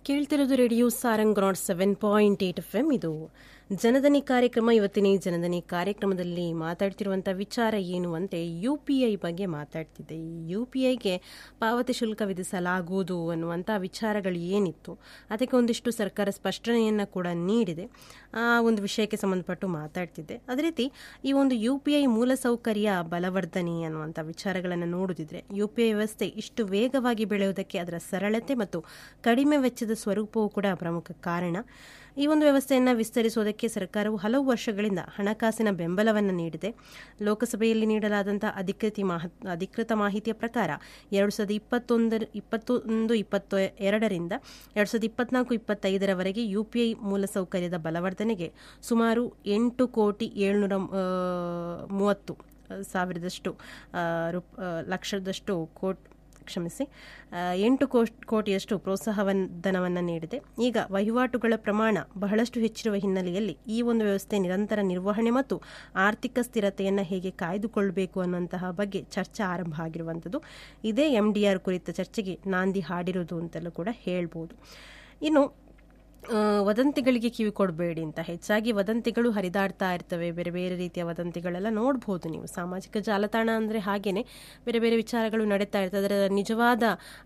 ಕೇಳ್ತಿರೋದು radio Sarang nought seven point eight F M ಇದು ಜನದನಿ ಕಾರ್ಯಕ್ರಮ ಇವತ್ತಿನ ಈ ಜನದನಿ ಕಾರ್ಯಕ್ರಮದಲ್ಲಿ ಮಾತಾಡ್ತಿರುವಂಥ ವಿಚಾರ ಏನು ಅಂದರೆ ಯು ಪಿ ಐ ಬಗ್ಗೆ ಮಾತಾಡ್ತಿದ್ದೆ ಈ ಯು ಪಿ ಐಗೆ ಪಾವತಿ ಶುಲ್ಕ ವಿಧಿಸಲಾಗುವುದು ಅನ್ನುವಂಥ ವಿಚಾರಗಳು ಏನಿತ್ತು ಅದಕ್ಕೆ ಒಂದಿಷ್ಟು ಸರ್ಕಾರ ಸ್ಪಷ್ಟನೆಯನ್ನು ಕೂಡ ನೀಡಿದೆ ಆ ಒಂದು ವಿಷಯಕ್ಕೆ ಸಂಬಂಧಪಟ್ಟು ಮಾತಾಡ್ತಿದ್ದೆ ಅದೇ ರೀತಿ ಈ ಒಂದು ಯು ಪಿ ಐ ಮೂಲಸೌಕರ್ಯ ಬಲವರ್ಧನೆ ಅನ್ನುವಂಥ ವಿಚಾರಗಳನ್ನು ನೋಡುತ್ತಿದ್ರೆ ಯು ಪಿ ಐ ವ್ಯವಸ್ಥೆ ಇಷ್ಟು ವೇಗವಾಗಿ ಬೆಳೆಯುವುದಕ್ಕೆ ಅದರ ಸರಳತೆ ಮತ್ತು ಕಡಿಮೆ ವೆಚ್ಚದ ಸ್ವರೂಪವು ಕೂಡ ಪ್ರಮುಖ ಕಾರಣ ಈ ಒಂದು ವ್ಯವಸ್ಥೆಯನ್ನು ವಿಸ್ತರಿಸುವುದಕ್ಕೆ ಸರ್ಕಾರವು ಹಲವು ವರ್ಷಗಳಿಂದ ಹಣಕಾಸಿನ ಬೆಂಬಲವನ್ನು ನೀಡಿದೆ ಲೋಕಸಭೆಯಲ್ಲಿ ನೀಡಲಾದಂಥ ಅಧಿಕೃತಿ ಮಾಹ ಅಧಿಕೃತ ಮಾಹಿತಿಯ ಪ್ರಕಾರ ಎರಡು ಸಾವಿರದ ಇಪ್ಪತ್ತೊಂದರ ಇಪ್ಪತ್ತೊಂದು ಇಪ್ಪತ್ತು ಎರಡರಿಂದ ಎರಡು ಸಾವಿರದ ಇಪ್ಪತ್ನಾಲ್ಕು ಇಪ್ಪತ್ತೈದರವರೆಗೆ ಯು ಪಿ ಐ ಮೂಲಸೌಕರ್ಯದ ಬಲವರ್ಧನೆಗೆ ಸುಮಾರು ಎಂಟು ಕೋಟಿ ಏಳ್ನೂರ ಮೂವತ್ತು ಸಾವಿರದಷ್ಟು ರೂಪ್ ಲಕ್ಷದಷ್ಟು ಕೋಟ್ ಕ್ಷಮಿಸಿ ಎಂಟು ಕೋಟಿಯಷ್ಟು ಪ್ರೋತ್ಸಾಹಧನವನ್ನು ನೀಡಿದೆ ಈಗ ವಹಿವಾಟುಗಳ ಪ್ರಮಾಣ ಬಹಳಷ್ಟು ಹೆಚ್ಚಿರುವ ಹಿನ್ನೆಲೆಯಲ್ಲಿ ಈ ಒಂದು ವ್ಯವಸ್ಥೆ ನಿರಂತರ ನಿರ್ವಹಣೆ ಮತ್ತು ಆರ್ಥಿಕ ಸ್ಥಿರತೆಯನ್ನು ಹೇಗೆ ಕಾಯ್ದುಕೊಳ್ಳಬೇಕು ಅನ್ನುವಂತಹ ಬಗ್ಗೆ ಚರ್ಚೆ ಆರಂಭ ಆಗಿರುವಂಥದ್ದು ಇದೇ ಎಂ ಡಿ ಆರ್ ಕುರಿತ ಚರ್ಚೆಗೆ ನಾಂದಿ ಹಾಡಿರೋದು ಅಂತೆಲ್ಲ ಕೂಡ ಹೇಳ್ಬೋದು ಇನ್ನು ವದಂತಿಗಳಿಗೆ ಕಿವಿ ಕೊಡಬೇಡಿ ಅಂತ ಹೆಚ್ಚಾಗಿ ವದಂತಿಗಳು ಹರಿದಾಡ್ತಾ ಇರ್ತವೆ ಬೇರೆ ಬೇರೆ ರೀತಿಯ ವದಂತಿಗಳೆಲ್ಲ ನೋಡ್ಬೋದು ನೀವು ಸಾಮಾಜಿಕ ಜಾಲತಾಣ ಅಂದರೆ ಹಾಗೇನೆ ಬೇರೆ ಬೇರೆ ವಿಚಾರಗಳು ನಡೀತಾ ಇರ್ತದೆ ಅದರ ನಿಜವಾದ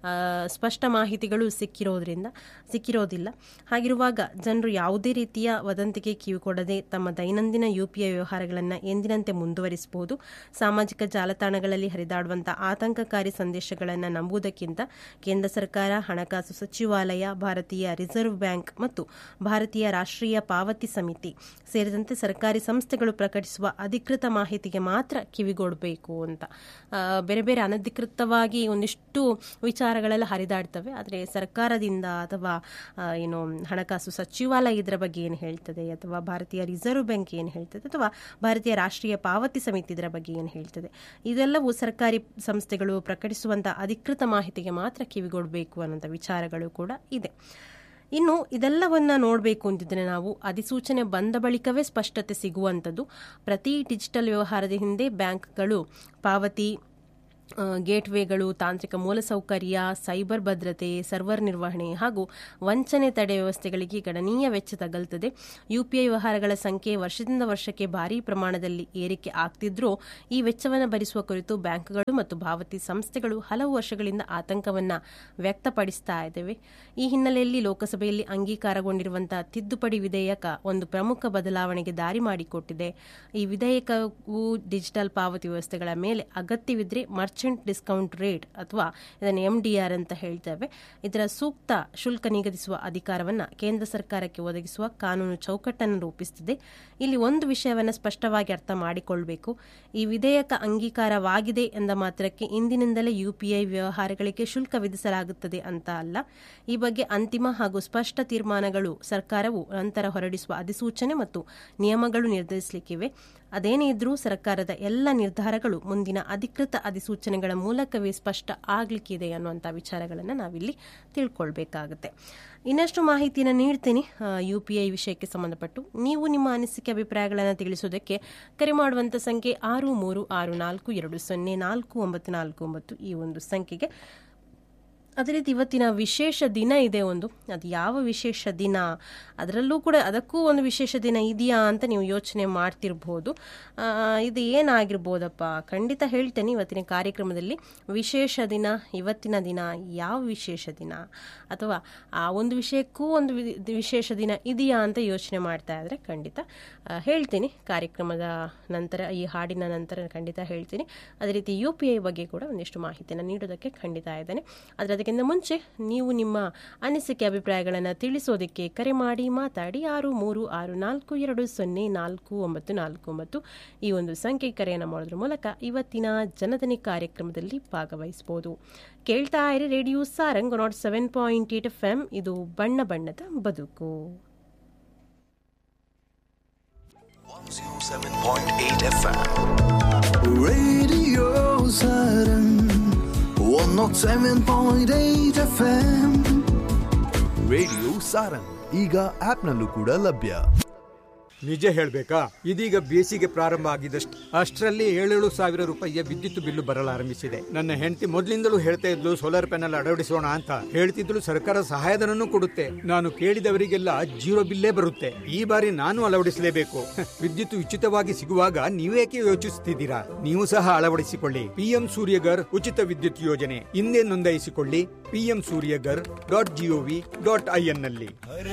ಸ್ಪಷ್ಟ ಮಾಹಿತಿಗಳು ಸಿಕ್ಕಿರೋದ್ರಿಂದ ಸಿಕ್ಕಿರೋದಿಲ್ಲ ಹಾಗಿರುವಾಗ ಜನರು ಯಾವುದೇ ರೀತಿಯ ವದಂತಿಗೆ ಕಿವಿ ಕೊಡದೆ ತಮ್ಮ ದೈನಂದಿನ ಯು ಪಿ ಐ ವ್ಯವಹಾರಗಳನ್ನು ಎಂದಿನಂತೆ ಮುಂದುವರಿಸಬಹುದು ಸಾಮಾಜಿಕ ಜಾಲತಾಣಗಳಲ್ಲಿ ಹರಿದಾಡುವಂಥ ಆತಂಕಕಾರಿ ಸಂದೇಶಗಳನ್ನು ನಂಬುವುದಕ್ಕಿಂತ ಕೇಂದ್ರ ಸರ್ಕಾರ ಹಣಕಾಸು ಸಚಿವಾಲಯ ಭಾರತೀಯ ರಿಸರ್ವ್ ಬ್ಯಾಂಕ್ ಮತ್ತು ಭಾರತೀಯ ರಾಷ್ಟ್ರೀಯ ಪಾವತಿ ಸಮಿತಿ ಸೇರಿದಂತೆ ಸರ್ಕಾರಿ ಸಂಸ್ಥೆಗಳು ಪ್ರಕಟಿಸುವ ಅಧಿಕೃತ ಮಾಹಿತಿಗೆ ಮಾತ್ರ ಕಿವಿಗೊಡಬೇಕು ಅಂತ ಬೇರೆ ಬೇರೆ ಅನಧಿಕೃತವಾಗಿ ಒಂದಿಷ್ಟು ವಿಚಾರಗಳೆಲ್ಲ ಹರಿದಾಡ್ತವೆ ಆದರೆ ಸರ್ಕಾರದಿಂದ ಅಥವಾ ಏನು ಹಣಕಾಸು ಸಚಿವಾಲಯ ಇದರ ಬಗ್ಗೆ ಏನು ಹೇಳ್ತದೆ ಅಥವಾ ಭಾರತೀಯ ರಿಸರ್ವ್ ಬ್ಯಾಂಕ್ ಏನು ಹೇಳ್ತದೆ ಅಥವಾ ಭಾರತೀಯ ರಾಷ್ಟ್ರೀಯ ಪಾವತಿ ಸಮಿತಿ ಇದರ ಬಗ್ಗೆ ಏನು ಹೇಳ್ತದೆ ಇದೆಲ್ಲವೂ ಸರ್ಕಾರಿ ಸಂಸ್ಥೆಗಳು ಪ್ರಕಟಿಸುವಂಥ ಅಧಿಕೃತ ಮಾಹಿತಿಗೆ ಮಾತ್ರ ಕಿವಿಗೊಡಬೇಕು ಅನ್ನೋಂಥ ವಿಚಾರಗಳು ಕೂಡ ಇದೆ ಇನ್ನು ಇದೆಲ್ಲವನ್ನ ನೋಡಬೇಕು ಅಂತಿದ್ರೆ ನಾವು ಅಧಿಸೂಚನೆ ಬಂದ ಬಳಿಕವೇ ಸ್ಪಷ್ಟತೆ ಸಿಗುವಂಥದ್ದು ಪ್ರತಿ ಡಿಜಿಟಲ್ ವ್ಯವಹಾರದ ಹಿಂದೆ ಬ್ಯಾಂಕ್ಗಳು ಪಾವತಿ ಗೇಟ್ವೇಗಳು ತಾಂತ್ರಿಕ ಮೂಲಸೌಕರ್ಯ ಸೈಬರ್ ಭದ್ರತೆ ಸರ್ವರ್ ನಿರ್ವಹಣೆ ಹಾಗೂ ವಂಚನೆ ತಡೆ ವ್ಯವಸ್ಥೆಗಳಿಗೆ ಗಣನೀಯ ವೆಚ್ಚ ತಗಲ್ತದೆ ಯುಪಿಐ ವ್ಯವಹಾರಗಳ ಸಂಖ್ಯೆ ವರ್ಷದಿಂದ ವರ್ಷಕ್ಕೆ ಭಾರೀ ಪ್ರಮಾಣದಲ್ಲಿ ಏರಿಕೆ ಆಗ್ತಿದ್ರೂ ಈ ವೆಚ್ಚವನ್ನು ಭರಿಸುವ ಕುರಿತು ಬ್ಯಾಂಕ್ಗಳು ಮತ್ತು ಪಾವತಿ ಸಂಸ್ಥೆಗಳು ಹಲವು ವರ್ಷಗಳಿಂದ ಆತಂಕವನ್ನು ವ್ಯಕ್ತಪಡಿಸ್ತಾ ಇದ್ದೇವೆ ಈ ಹಿನ್ನೆಲೆಯಲ್ಲಿ ಲೋಕಸಭೆಯಲ್ಲಿ ಅಂಗೀಕಾರಗೊಂಡಿರುವಂತಹ ತಿದ್ದುಪಡಿ ವಿಧೇಯಕ ಒಂದು ಪ್ರಮುಖ ಬದಲಾವಣೆಗೆ ದಾರಿ ಮಾಡಿಕೊಟ್ಟಿದೆ ಈ ವಿಧೇಯಕವು ಡಿಜಿಟಲ್ ಪಾವತಿ ವ್ಯವಸ್ಥೆಗಳ ಮೇಲೆ ಅಗತ್ಯವಿದ್ರೆ ಮರ್ಚ್ ಮರ್ಚೆಂಟ್ ಡಿಸ್ಕೌಂಟ್ ರೇಟ್ ಅಥವಾ ಇದನ್ನು ಎಂ ಡಿ ಆರ್ ಅಂತ ಹೇಳ್ತೇವೆ ಇದರ ಸೂಕ್ತ ಶುಲ್ಕ ನಿಗದಿಸುವ ಅಧಿಕಾರವನ್ನು ಕೇಂದ್ರ ಸರ್ಕಾರಕ್ಕೆ ಒದಗಿಸುವ ಕಾನೂನು ಚೌಕಟ್ಟನ್ನು ರೂಪಿಸುತ್ತಿದೆ ಇಲ್ಲಿ ಒಂದು ವಿಷಯವನ್ನು ಸ್ಪಷ್ಟವಾಗಿ ಅರ್ಥ ಮಾಡಿಕೊಳ್ಬೇಕು ಈ ವಿಧೇಯಕ ಅಂಗೀಕಾರವಾಗಿದೆ ಎಂದ ಮಾತ್ರಕ್ಕೆ ಇಂದಿನಿಂದಲೇ ಯುಪಿಐ ವ್ಯವಹಾರಗಳಿಗೆ ಶುಲ್ಕ ವಿಧಿಸಲಾಗುತ್ತದೆ ಅಂತ ಅಲ್ಲ ಈ ಬಗ್ಗೆ ಅಂತಿಮ ಹಾಗೂ ಸ್ಪಷ್ಟ ತೀರ್ಮಾನಗಳು ಸರ್ಕಾರವು ನಂತರ ಹೊರಡಿಸುವ ಅಧಿಸೂಚನೆ ಮತ್ತು ನಿಯಮಗಳು ನಿರ್ಧರಿಸಲಿಕ್ಕಿವೆ ಅದೇನೇ ಇದ್ರೂ ಸರ್ಕಾರದ ಎಲ್ಲ ನಿರ್ಧಾರಗಳು ಮುಂದಿನ ಅಧಿಕೃತ ಅಧಿಸೂಚನೆಗಳ ಮೂಲಕವೇ ಸ್ಪಷ್ಟ ಆಗ್ಲಿಕ್ಕಿದೆ ಅನ್ನುವಂಥ ವಿಚಾರಗಳನ್ನು ನಾವಿಲ್ಲಿ ತಿಳ್ಕೊಳ್ಬೇಕಾಗುತ್ತೆ ಇನ್ನಷ್ಟು ಮಾಹಿತಿಯನ್ನು ನೀಡ್ತೀನಿ ಯು ಪಿ ಐ ವಿಷಯಕ್ಕೆ ಸಂಬಂಧಪಟ್ಟು ನೀವು ನಿಮ್ಮ ಅನಿಸಿಕೆ ಅಭಿಪ್ರಾಯಗಳನ್ನು ತಿಳಿಸೋದಕ್ಕೆ ಕರೆ ಮಾಡುವಂಥ ಸಂಖ್ಯೆ ಆರು ಮೂರು ಆರು ನಾಲ್ಕು ಎರಡು ಸೊನ್ನೆ ನಾಲ್ಕು ಒಂಬತ್ತು ನಾಲ್ಕು ಒಂಬತ್ತು ಈ ಒಂದು ಸಂಖ್ಯೆಗೆ ಅದೇ ರೀತಿ ಇವತ್ತಿನ ವಿಶೇಷ ದಿನ ಇದೆ ಒಂದು ಅದು ಯಾವ ವಿಶೇಷ ದಿನ ಅದರಲ್ಲೂ ಕೂಡ ಅದಕ್ಕೂ ಒಂದು ವಿಶೇಷ ದಿನ ಇದೆಯಾ ಅಂತ ನೀವು ಯೋಚನೆ ಮಾಡ್ತಿರ್ಬೋದು ಇದು ಏನಾಗಿರ್ಬೋದಪ್ಪ ಖಂಡಿತ ಹೇಳ್ತೇನೆ ಇವತ್ತಿನ ಕಾರ್ಯಕ್ರಮದಲ್ಲಿ ವಿಶೇಷ ದಿನ ಇವತ್ತಿನ ದಿನ ಯಾವ ವಿಶೇಷ ದಿನ ಅಥವಾ ಆ ಒಂದು ವಿಷಯಕ್ಕೂ ಒಂದು ವಿಶೇಷ ದಿನ ಇದೆಯಾ ಅಂತ ಯೋಚನೆ ಮಾಡ್ತಾ ಇದ್ರೆ ಖಂಡಿತ ಹೇಳ್ತೀನಿ ಕಾರ್ಯಕ್ರಮದ ನಂತರ ಈ ಹಾಡಿನ ನಂತರ ಖಂಡಿತ ಹೇಳ್ತೀನಿ ಅದೇ ರೀತಿ ಯು ಪಿ ಐ ಬಗ್ಗೆ ಕೂಡ ಒಂದಿಷ್ಟು ಮಾಹಿತಿಯನ್ನು ನೀಡೋದಕ್ಕೆ ಖಂಡಿತ ಇದ್ದೇನೆ ಅದರ ಅದಕ್ಕಿಂತ ಮುಂಚೆ ನೀವು ನಿಮ್ಮ ಅನಿಸಿಕೆ ಅಭಿಪ್ರಾಯಗಳನ್ನು ತಿಳಿಸೋದಕ್ಕೆ ಕರೆ ಮಾಡಿ ಮಾತಾಡಿ ಆರು ಮೂರು ಆರು ನಾಲ್ಕು ಎರಡು ಸೊನ್ನೆ ನಾಲ್ಕು ಒಂಬತ್ತು ನಾಲ್ಕು ಒಂಬತ್ತು ಈ ಒಂದು ಸಂಖ್ಯೆ ಕರೆಯನ್ನು ಮಾಡೋದ್ರ ಮೂಲಕ ಇವತ್ತಿನ ಜನದನಿ ಕಾರ್ಯಕ್ರಮದಲ್ಲಿ ಭಾಗವಹಿಸಬಹುದು ಕೇಳ್ತಾ ಇರಿ radio Sarang nought seven point eight F M ಇದು ಬಣ್ಣ ಬಣ್ಣದ ಬದುಕು 107.8 FM. Radio Saturn 107.8 FM radio Sarang ಈಗ ಆಪ್ನಲ್ಲೂ ಕೂಡ ಲಭ್ಯ ನಿಜ ಹೇಳ್ಬೇಕಾ ಇದೀಗ ಬೇಸಿಗೆ ಪ್ರಾರಂಭ ಆಗಿದಷ್ಟು ಅಷ್ಟರಲ್ಲಿ ಏಳೇಳು ಸಾವಿರ ರೂಪಾಯಿಯ ವಿದ್ಯುತ್ ಬಿಲ್ಲು ಬರಲಾರಂಭಿಸಿದೆ ನನ್ನ ಹೆಂಡತಿ ಮೊದಲಿಂದಲೂ ಹೇಳ್ತಾ ಇದ್ಲು ಸೋಲಾರ್ ಪ್ಯಾನೆಲ್ ಅಳವಡಿಸೋಣ ಅಂತ ಹೇಳ್ತಿದ್ಲು ಸರ್ಕಾರ ಸಹಾಯಧನನೂ ಕೊಡುತ್ತೆ ನಾನು ಕೇಳಿದವರಿಗೆಲ್ಲ ಜೀರೋ ಬಿಲ್ಲೇ ಬರುತ್ತೆ ಈ ಬಾರಿ ನಾನು ಅಳವಡಿಸಲೇಬೇಕು ವಿದ್ಯುತ್ ಉಚಿತವಾಗಿ ಸಿಗುವಾಗ ನೀವೇಕೆ ಯೋಚಿಸುತ್ತಿದ್ದೀರಾ ನೀವು ಸಹ ಅಳವಡಿಸಿಕೊಳ್ಳಿ ಪಿಎಂ ಸೂರ್ಯಗರ್ ಉಚಿತ ವಿದ್ಯುತ್ ಯೋಜನೆ ಹಿಂದೆ ನೋಂದಾಯಿಸಿಕೊಳ್ಳಿ PM Suryaghar dot GOV dot IN ನಲ್ಲಿ